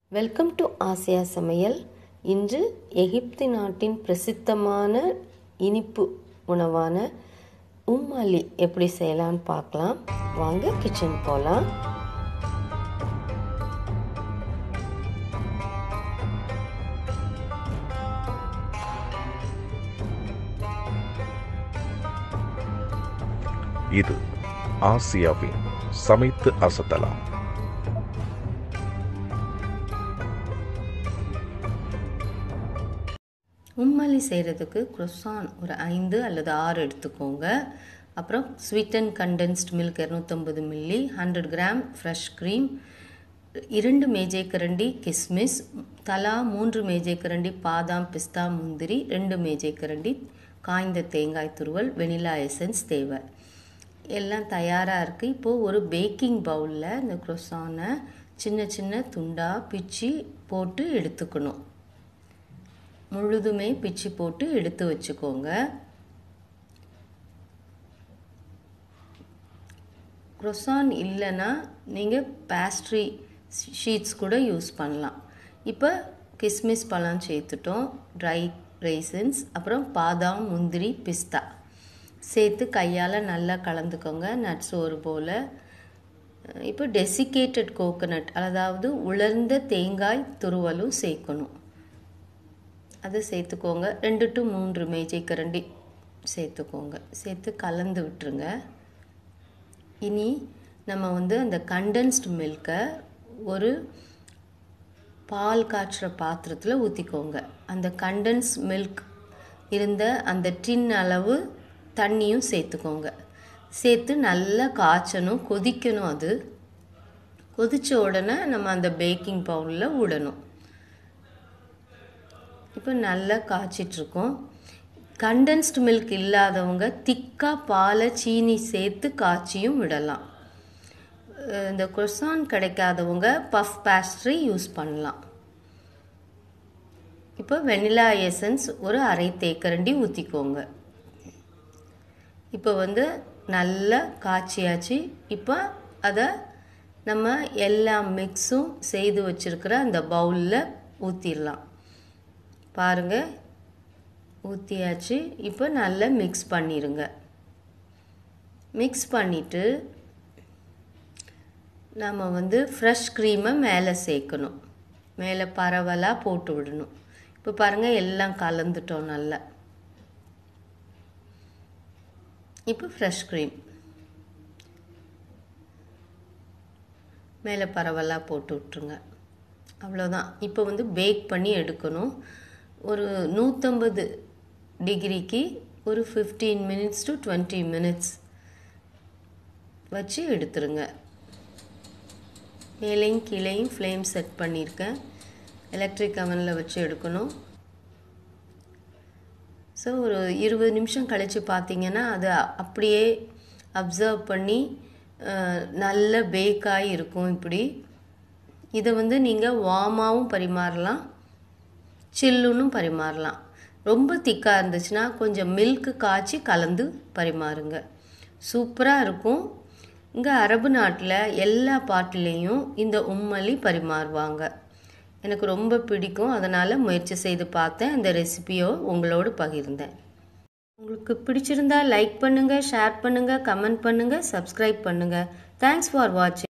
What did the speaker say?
welcome to Asia சமையல் இன்று எகிப்து நாட்டின் பிரசித்தமான இனிப்பு உணவான உம்மாலி எப்படி செய்யலாம்னு பார்க்கலாம் வாங்க கிச்சன் போகலாம் இது ஆசியாவின் சமைத்து அசத்தலாம் உம்மலி செய்கிறதுக்கு குரோசான் ஒரு ஐந்து அல்லது ஆறு எடுத்துக்கோங்க அப்புறம் ஸ்வீட் அண்ட் கண்டென்ஸ்ட் மில்க் இரநூத்தம்பது milli hundred gram fresh cream இரண்டு மேஜை கரண்டி கிஸ்மிஸ் தலா மூன்று மேஜை கரண்டி பாதாம் பிஸ்தா முந்திரி ரெண்டு மேஜை கரண்டி காய்ந்த தேங்காய் துருவல் வெனிலா எசன்ஸ் தேவை எல்லாம் தயாராக இருக்குது இப்போது ஒரு பேக்கிங் பவுலில் இந்த குரோசானை சின்ன சின்ன துண்டாக பிச்சு போட்டு எடுத்துக்கணும் முழுதுமே பிச்சு போட்டு எடுத்து வச்சுக்கோங்க குரோசான் இல்லைன்னா நீங்கள் பேஸ்ட்ரி ஷீட்ஸ் கூட யூஸ் பண்ணலாம் இப்போ கிஸ்மிஸ் பழம் சேர்த்துட்டோம் ட்ரை ரைசன்ஸ் அப்புறம் பாதாம் முந்திரி பிஸ்தா சேர்த்து கையால் நல்லா கலந்துக்கோங்க நட்ஸ் ஒரு போல் இப்போ டெசிகேட்டட் கோகோனட் அதாவது உலர்ந்த தேங்காய் துருவலும் சேர்க்கணும் அதை சேர்த்துக்கோங்க ரெண்டு டு மூன்று மேஜை கரண்டி சேர்த்துக்கோங்க சேர்த்து கலந்து விட்டுருங்க இனி நம்ம வந்து அந்த கண்டென்ஸ்ட் மில்கை ஒரு பால் காய்ச்சுற பாத்திரத்தில் ஊற்றிக்கோங்க அந்த கண்டென்ஸ் மில்க் இருந்த அந்த டின் அளவு தண்ணியும் சேர்த்துக்கோங்க சேர்த்து நல்லா காய்ச்சணும் கொதிக்கணும் அது கொதித்த உடனே நம்ம அந்த பேக்கிங் பவுலில் விடணும் இப்போ நல்லா காய்ச்சிட்ருக்கோம் கண்டென்ஸ்டு மில்க் இல்லாதவங்க திக்காக பாலை சீனி சேர்த்து காய்ச்சியும் விடலாம் இந்த குர்சான் கிடைக்காதவங்க பஃப் பேஸ்ட்ரி யூஸ் பண்ணலாம் இப்போ வெனிலா எசன்ஸ் ஒரு அரை தேக்கரண்டி ஊற்றிக்கோங்க இப்போ வந்து நல்லா காய்ச்சியாச்சு இப்போ அதை நம்ம எல்லா மிக்ஸும் செய்து வச்சுருக்கிற அந்த பவுலில் ஊற்றிடலாம் பாருங்கள் ஊற்றியாச்சு இப்போ நல்லா மிக்ஸ் பண்ணிடுங்க மிக்ஸ் பண்ணிவிட்டு நம்ம வந்து ஃப்ரெஷ் க்ரீமை மேலே சேர்க்கணும் மேலே பரவலாக போட்டு விடணும் இப்போ பாருங்கள் எல்லாம் கலந்துட்டோம் நல்லா இப்போ ஃப்ரெஷ் க்ரீம் மேலே பரவலாக போட்டு விட்ருங்க அவ்வளோதான் இப்போ வந்து பேக் பண்ணி எடுக்கணும் ஒரு நூற்றம்பது டிகிரிக்கு ஒரு fifteen minutes to twenty minutes வச்சு எடுத்துருங்க மேலேயும் கீழேயும் ஃப்ளேம் செட் பண்ணியிருக்கேன் எலக்ட்ரிக் அவனில் வச்சு எடுக்கணும் ஸோ ஒரு இருபது நிமிஷம் கழித்து பார்த்தீங்கன்னா அது அப்படியே அப்சர்வ் பண்ணி நல்ல பேக்காகி இருக்கும் இப்படி இதை வந்து நீங்கள் வார்மாகவும் பரிமாறலாம் சில்லுன்னும் பரிமாறலாம் ரொம்ப திக்காக இருந்துச்சுன்னா கொஞ்சம் மில்க்கு காய்ச்சி கலந்து பரிமாறுங்க சூப்பராக இருக்கும் இங்கே அரபு நாட்டில் எல்லா பாட்டிலையும் இந்த உம்மலி பரிமாறுவாங்க எனக்கு ரொம்ப பிடிக்கும் அதனால் முயற்சி செய்து பார்த்தேன் இந்த ரெசிபியோ உங்களோடு பகிர்ந்தேன் உங்களுக்கு பிடிச்சிருந்தா லைக் பண்ணுங்கள் ஷேர் பண்ணுங்கள் கமெண்ட் பண்ணுங்கள் சப்ஸ்கிரைப் பண்ணுங்கள் தேங்க்ஸ் ஃபார் வாட்சிங்